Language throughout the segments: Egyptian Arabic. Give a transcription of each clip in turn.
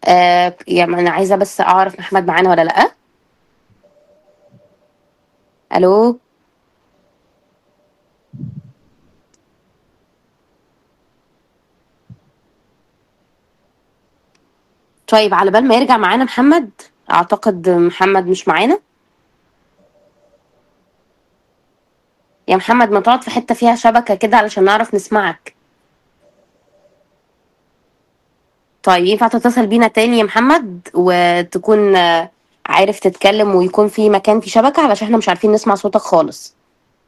آه يعني انا عايزه بس اعرف محمد معانا ولا لا الو طيب على بال ما يرجع معانا محمد اعتقد محمد مش معانا يا محمد ما تقعد في حته فيها شبكه كده علشان نعرف نسمعك طيب ينفع تتصل بينا تاني يا محمد وتكون آه، عارف تتكلم ويكون في مكان فيه شبكة علشان احنا مش عارفين نسمع صوتك خالص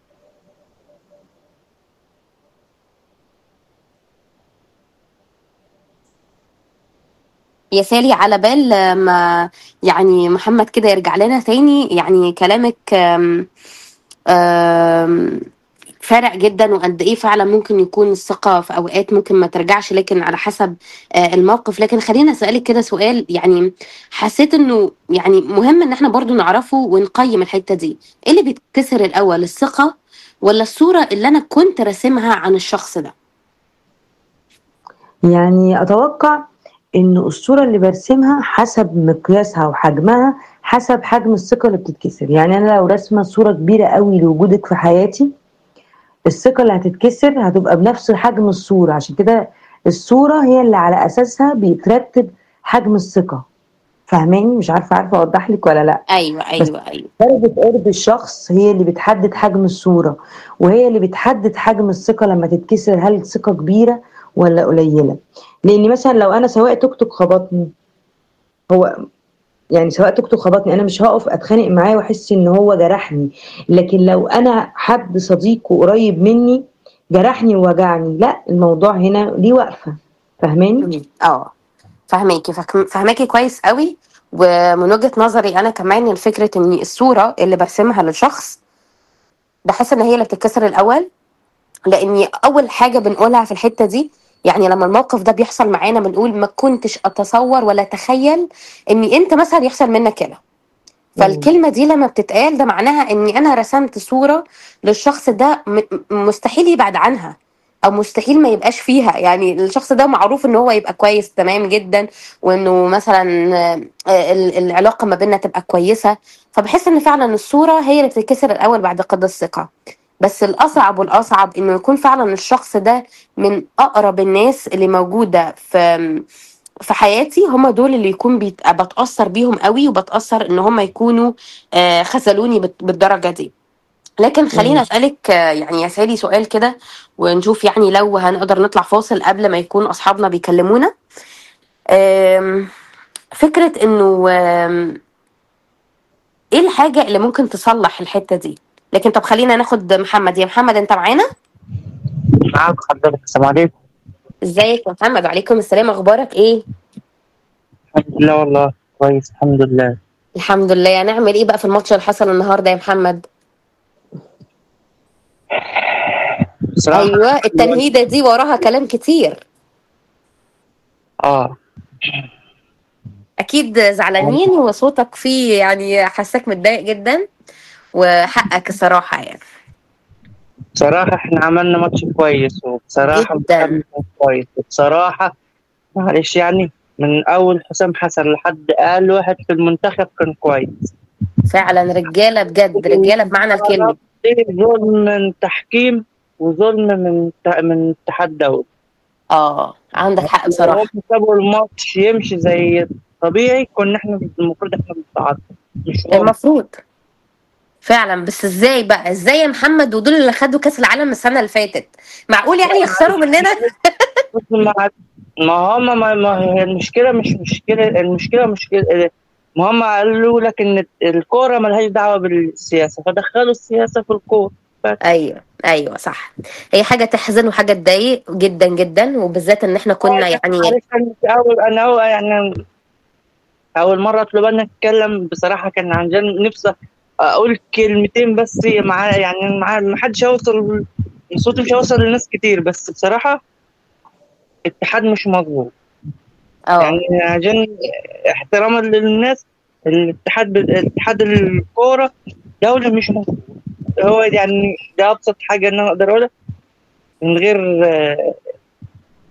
يا سالي على بال ما يعني محمد كده يرجع لنا تاني يعني كلامك آم، آم، فارق جدا وقد ايه فعلا ممكن يكون الثقة في اوقات ممكن ما ترجعش لكن على حسب آه، الموقف لكن خليني اسألك كده سؤال يعني حسيت انه يعني مهم ان احنا برضو نعرفه ونقيم الحتة دي ايه اللي بيتكسر الاول الثقة ولا الصورة اللي انا كنت راسمها عن الشخص ده يعني اتوقع ان الصوره اللي برسمها حسب مقياسها وحجمها حسب حجم الثقه اللي بتتكسر يعني انا لو راسمه صوره كبيره قوي لوجودك في حياتي الثقه اللي هتتكسر هتبقى بنفس حجم الصوره عشان كده الصوره هي اللي على اساسها بيترتب حجم الثقه فاهماني مش عارفه عارفه اوضح لك ولا لا ايوه ايوه ايوه درجة قرب الشخص هي اللي بتحدد حجم الصورة وهي اللي بتحدد حجم الثقة لما تتكسر هل الثقة كبيرة ولا قليلة لأن مثلا لو أنا سواق توك توك خبطني هو يعني سواء توك توك خبطني أنا مش هقف أتخانق معاه وأحس إن هو جرحني لكن لو أنا حد صديق وقريب مني جرحني ووجعني لا الموضوع هنا ليه وقفة فاهماني؟ مم. اه فهماكي فك- فهماكي كويس قوي ومن وجهة نظري انا كمان الفكرة ان الصورة اللي برسمها للشخص بحس ان هي اللي بتتكسر الاول لاني اول حاجة بنقولها في الحتة دي يعني لما الموقف ده بيحصل معانا بنقول ما كنتش اتصور ولا اتخيل اني انت مثلا يحصل منك كده فالكلمة دي لما بتتقال ده معناها اني انا رسمت صورة للشخص ده م- م- مستحيل يبعد عنها او مستحيل ما يبقاش فيها يعني الشخص ده معروف ان هو يبقى كويس تمام جدا وانه مثلا آه، ال- العلاقة ما بيننا تبقى كويسة فبحس ان فعلا الصورة هي اللي بتتكسر الاول بعد قدر الثقة بس الاصعب والاصعب انه يكون فعلا الشخص ده من اقرب الناس اللي موجودة في في حياتي هم دول اللي يكون بيت- بتأثر بيهم قوي وبتأثر ان هم يكونوا آه، خذلوني بال- بالدرجة دي لكن خليني مم. اسالك آه، يعني يا سالي سؤال كده ونشوف يعني لو هنقدر نطلع فاصل قبل ما يكون اصحابنا بيكلمونا آم، فكره انه آم، ايه الحاجه اللي ممكن تصلح الحته دي لكن طب خلينا ناخد محمد يا محمد انت معانا معاك حضرتك السلام عليكم ازيك يا محمد وعليكم السلام اخبارك ايه الحمد لله والله كويس الحمد لله الحمد لله هنعمل ايه بقى في الماتش اللي حصل النهارده يا محمد بصراحة ايوه التنهيده دي وراها كلام كتير اه اكيد زعلانين وصوتك فيه يعني حاساك متضايق جدا وحقك الصراحه يعني بصراحة احنا عملنا ماتش كويس وبصراحة جدا. منتخبنا كان كويس وبصراحة معلش يعني من أول حسام حسن لحد أقل واحد في المنتخب كان كويس فعلا رجاله بجد رجاله بمعنى الكلمه إيه ظلم من تحكيم وظلم من ت- من اتحاد دولي اه عندك حق بصراحه لو سابوا الماتش يمشي زي طبيعي كنا احنا المفروض احنا نتصعد مش هم. المفروض فعلا بس ازاي بقى ازاي يا محمد ودول اللي خدوا كاس العالم السنه اللي فاتت معقول يعني يخسروا مننا بص ما ما هم ما, ما هي المشكله مش مشكله المشكله مشكله ما هم قالوا لك ان الكوره ملهاش دعوه بالسياسه فدخلوا السياسه في الكوره ايوه ايوه صح هي حاجه تحزن وحاجه تضايق جدا جدا وبالذات ان احنا كنا يعني معلش انا في اول انا أول يعني اول مره اطلب ان اتكلم بصراحه كان عندي نفسي اقول كلمتين بس مع يعني مع ما حدش هيوصل صوتي مش هيوصل لناس كتير بس بصراحه الاتحاد مش مظبوط اه يعني عشان احتراما للناس الاتحاد اتحاد الكوره دولة مش مظبوط هو يعني ده ابسط حاجه ان انا اقدر اقولها من غير آه،